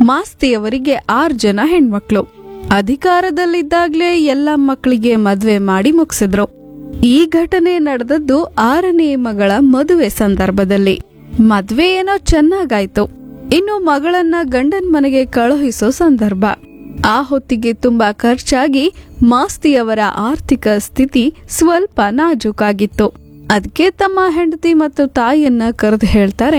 ಮಾಸ್ತಿಯವರಿಗೆ R ಜನ ಹೆಣ್ಮಕ್ಳು ಅಧಿಕಾರದಲ್ಲಿದ್ದಾಗ್ಲೇ ಎಲ್ಲ ಮಕ್ಕಳಿಗೆ ಮದ್ವೆ ಮಾಡಿ ಮುಗಿಸಿದ್ರು ಈ ಘಟನೆ ನಡೆದದ್ದು ಆರನೇ ಮಗಳ ಮದುವೆ ಸಂದರ್ಭದಲ್ಲಿ ಮದ್ವೆ ಏನೋ ಚೆನ್ನಾಗಾಯ್ತು ಇನ್ನು ಮಗಳನ್ನ ಗಂಡನ್ ಮನೆಗೆ ಕಳುಹಿಸೋ ಸಂದರ್ಭ ಆ ಹೊತ್ತಿಗೆ ತುಂಬಾ ಖರ್ಚಾಗಿ ಮಾಸ್ತಿಯವರ ಆರ್ಥಿಕ ಸ್ಥಿತಿ ಸ್ವಲ್ಪ ನಾಜೂಕಾಗಿತ್ತು ಅದಕ್ಕೆ ತಮ್ಮ ಹೆಂಡತಿ ಮತ್ತು ತಾಯಿಯನ್ನ ಕರೆದು ಹೇಳ್ತಾರೆ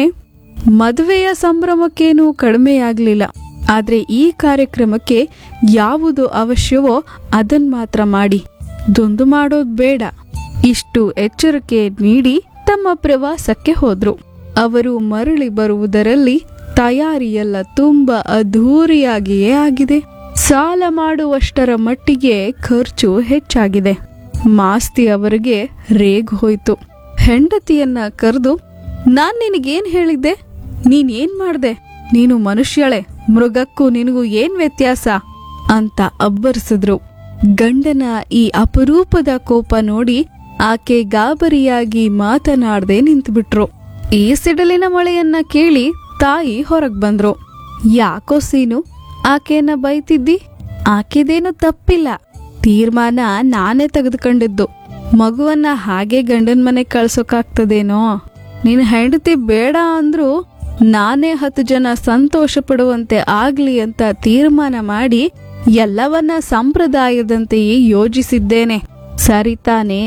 ಮದುವೆಯ ಸಂಭ್ರಮಕ್ಕೇನೂ ಕಡಿಮೆಯಾಗ್ಲಿಲ್ಲ ಆದ್ರೆ ಈ ಕಾರ್ಯಕ್ರಮಕ್ಕೆ ಯಾವುದು ಅವಶ್ಯವೋ ಅದನ್ ಮಾತ್ರ ಮಾಡಿ ದುಂದು ಮಾಡೋದ್ ಬೇಡ ಇಷ್ಟು ಎಚ್ಚರಿಕೆ ನೀಡಿ ತಮ್ಮ ಪ್ರವಾಸಕ್ಕೆ ಹೋದ್ರು ಅವರು ಮರಳಿ ಬರುವುದರಲ್ಲಿ ತಯಾರಿಯೆಲ್ಲ ತುಂಬಾ ಅದ್ಧೂರಿಯಾಗಿಯೇ ಆಗಿದೆ ಸಾಲ ಮಾಡುವಷ್ಟರ ಮಟ್ಟಿಗೆ ಖರ್ಚು ಹೆಚ್ಚಾಗಿದೆ ಮಾಸ್ತಿ ಅವರಿಗೆ ರೇಗ್ ಹೋಯ್ತು ಹೆಂಡತಿಯನ್ನ ಕರೆದು ನಾನ್ ನಿನಗೇನ್ ಹೇಳಿದ್ದೆ ನೀನ್ ಏನ್ ಮಾಡ್ದೆ ನೀನು ಮನುಷ್ಯಳೆ ಮೃಗಕ್ಕೂ ನಿನಗೂ ಏನ್ ವ್ಯತ್ಯಾಸ ಅಂತ ಅಬ್ಬರಿಸಿದ್ರು ಗಂಡನ ಈ ಅಪರೂಪದ ಕೋಪ ನೋಡಿ ಆಕೆ ಗಾಬರಿಯಾಗಿ ಮಾತನಾಡದೆ ನಿಂತುಬಿಟ್ರು ಈ ಸಿಡಲಿನ ಮಳೆಯನ್ನ ಕೇಳಿ ತಾಯಿ ಹೊರಗ್ ಬಂದ್ರು ಯಾಕೋ ಸೀನು ಆಕೆಯನ್ನ ಬೈತಿದ್ದಿ ಆಕೆದೇನು ತಪ್ಪಿಲ್ಲ ತೀರ್ಮಾನ ನಾನೇ ತೆಗೆದುಕೊಂಡಿದ್ದು ಮಗುವನ್ನ ಹಾಗೆ ಗಂಡನ್ ಮನೆ ಕಳ್ಸೋಕಾಗ್ತದೇನೋ ನಿನ್ ಹೆಂಡತಿ ಬೇಡ ಅಂದ್ರು ನಾನೇ ಹತ್ತು ಜನ ಸಂತೋಷ ಪಡುವಂತೆ ಆಗ್ಲಿ ಅಂತ ತೀರ್ಮಾನ ಮಾಡಿ ಎಲ್ಲವನ್ನ ಸಂಪ್ರದಾಯದಂತೆಯೇ ಯೋಜಿಸಿದ್ದೇನೆ ಸರಿ ತಾನೇ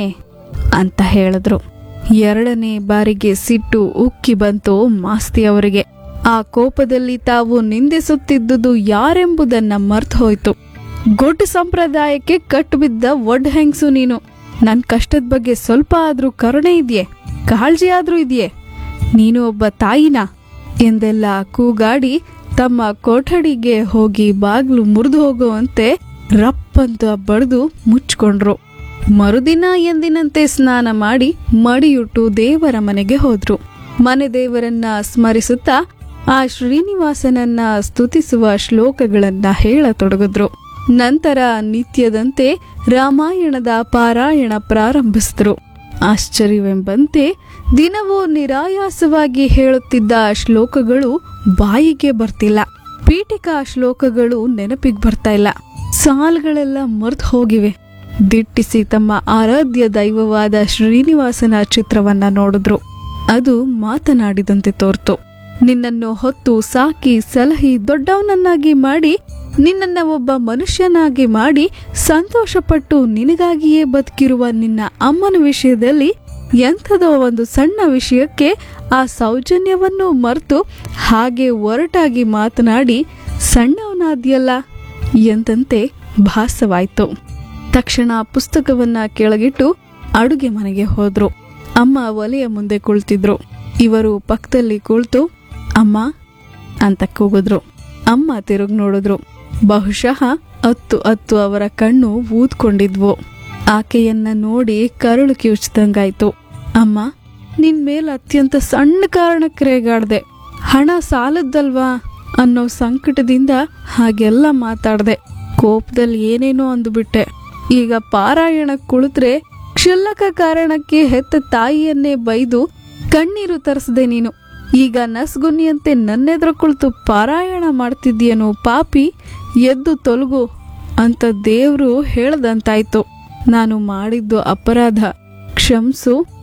ಅಂತ ಹೇಳಿದ್ರು ಎರಡನೇ ಬಾರಿಗೆ ಸಿಟ್ಟು ಉಕ್ಕಿ ಬಂತು ಮಾಸ್ತಿ ಅವರಿಗೆ ಆ ಕೋಪದಲ್ಲಿ ತಾವು ನಿಂದಿಸುತ್ತಿದ್ದುದು ಯಾರೆಂಬುದನ್ನ ಮರ್ತು ಹೋಯ್ತು ಗೊಡ್ಡು ಸಂಪ್ರದಾಯಕ್ಕೆ ಕಟ್ಟುಬಿದ್ದ ಒಡ್ ಹೆಂಗ್ಸು ನೀನು ನನ್ ಕಷ್ಟದ ಬಗ್ಗೆ ಸ್ವಲ್ಪ ಆದ್ರೂ ಕರುಣೆ ಇದೆಯೇ ಕಾಳಜಿ ಆದ್ರೂ ಇದೆಯೇ ನೀನು ಒಬ್ಬ ತಾಯಿನಾ ಎಂದೆಲ್ಲ ಕೂಗಾಡಿ ತಮ್ಮ ಕೊಠಡಿಗೆ ಹೋಗಿ ಬಾಗ್ಲು ಮುರಿದು ಹೋಗುವಂತೆ ರಪ್ಪಂತ ಬಡ್ದು ಮುಚ್ಕೊಂಡ್ರು ಮರುದಿನ ಎಂದಿನಂತೆ ಸ್ನಾನ ಮಾಡಿ ಮಡಿಯುಟ್ಟು ದೇವರ ಮನೆಗೆ ಹೋದ್ರು ಮನೆ ದೇವರನ್ನ ಸ್ಮರಿಸುತ್ತಾ ಆ ಶ್ರೀನಿವಾಸನನ್ನ ಸ್ತುತಿಸುವ ಶ್ಲೋಕಗಳನ್ನ ಹೇಳತೊಡಗಿದ್ರು ನಂತರ ನಿತ್ಯದಂತೆ ರಾಮಾಯಣದ ಪಾರಾಯಣ ಪ್ರಾರಂಭಿಸಿದ್ರು ಆಶ್ಚರ್ಯವೆಂಬಂತೆ ದಿನವೂ ನಿರಾಯಾಸವಾಗಿ ಹೇಳುತ್ತಿದ್ದ ಶ್ಲೋಕಗಳು ಬಾಯಿಗೆ ಬರ್ತಿಲ್ಲ ಪೀಠಿಕಾ ಶ್ಲೋಕಗಳು ನೆನಪಿಗೆ ಬರ್ತಾ ಇಲ್ಲ ಸಾಲ್ಗಳೆಲ್ಲ ಮರ್ತು ಹೋಗಿವೆ ದಿಟ್ಟಿಸಿ ತಮ್ಮ ಆರಾಧ್ಯ ದೈವವಾದ ಶ್ರೀನಿವಾಸನ ಚಿತ್ರವನ್ನ ನೋಡಿದ್ರು ಅದು ಮಾತನಾಡಿದಂತೆ ತೋರ್ತು ನಿನ್ನನ್ನು ಹೊತ್ತು ಸಾಕಿ ಸಲಹಿ ದೊಡ್ಡವನನ್ನಾಗಿ ಮಾಡಿ ನಿನ್ನನ್ನ ಒಬ್ಬ ಮನುಷ್ಯನಾಗಿ ಮಾಡಿ ಸಂತೋಷಪಟ್ಟು ನಿನಗಾಗಿಯೇ ಬದುಕಿರುವ ನಿನ್ನ ಅಮ್ಮನ ವಿಷಯದಲ್ಲಿ ಎಂಥದೋ ಒಂದು ಸಣ್ಣ ವಿಷಯಕ್ಕೆ ಆ ಸೌಜನ್ಯವನ್ನು ಮರೆತು ಹಾಗೆ ಒರಟಾಗಿ ಮಾತನಾಡಿ ಸಣ್ಣವನಾದ್ಯಲ್ಲ ಎಂದಂತೆ ಭಾಸವಾಯ್ತು ತಕ್ಷಣ ಪುಸ್ತಕವನ್ನ ಕೆಳಗಿಟ್ಟು ಅಡುಗೆ ಮನೆಗೆ ಹೋದ್ರು ಅಮ್ಮ ಒಲೆಯ ಮುಂದೆ ಕುಳಿತಿದ್ರು ಇವರು ಪಕ್ಕದಲ್ಲಿ ಕುಳಿತು ಅಮ್ಮ ಅಂತ ಕೂಗಿದ್ರು ಅಮ್ಮ ತಿರುಗ್ ನೋಡಿದ್ರು ಬಹುಶಃ ಅತ್ತು ಅತ್ತು ಅವರ ಕಣ್ಣು ಊದ್ಕೊಂಡಿದ್ವು ಆಕೆಯನ್ನ ನೋಡಿ ಕರುಳು ಕಿವುಚ್ದಂಗಾಯ್ತು ಅಮ್ಮ ನಿನ್ ಮೇಲ್ ಅತ್ಯಂತ ಸಣ್ಣ ಕಾರಣಕ್ಕೆ ರೇಗಾಡ್ದೆ ಹಣ ಸಾಲದ್ದಲ್ವಾ ಅನ್ನೋ ಸಂಕಟದಿಂದ ಹಾಗೆಲ್ಲ ಮಾತಾಡ್ದೆ ಕೋಪದಲ್ಲಿ ಏನೇನೋ ಅಂದುಬಿಟ್ಟೆ ಈಗ ಪಾರಾಯಣ ಕುಳಿತ್ರೆ ಕ್ಷುಲ್ಲಕ ಕಾರಣಕ್ಕೆ ಹೆತ್ತ ತಾಯಿಯನ್ನೇ ಬೈದು ಕಣ್ಣೀರು ತರಿಸ್ದೆ ನೀನು ಈಗ ನಸ್ಗುನ್ನಿಯಂತೆ ನನ್ನೆದ್ರ ಕುಳಿತು ಪಾರಾಯಣ ಮಾಡ್ತಿದ್ಯೇನೋ ಪಾಪಿ ಎದ್ದು ತೊಲಗು ಅಂತ ದೇವ್ರು ಹೇಳ್ದಂತಾಯ್ತು ನಾನು ಮಾಡಿದ್ದು ಅಪರಾಧ ಕ್ಷಮ್ಸು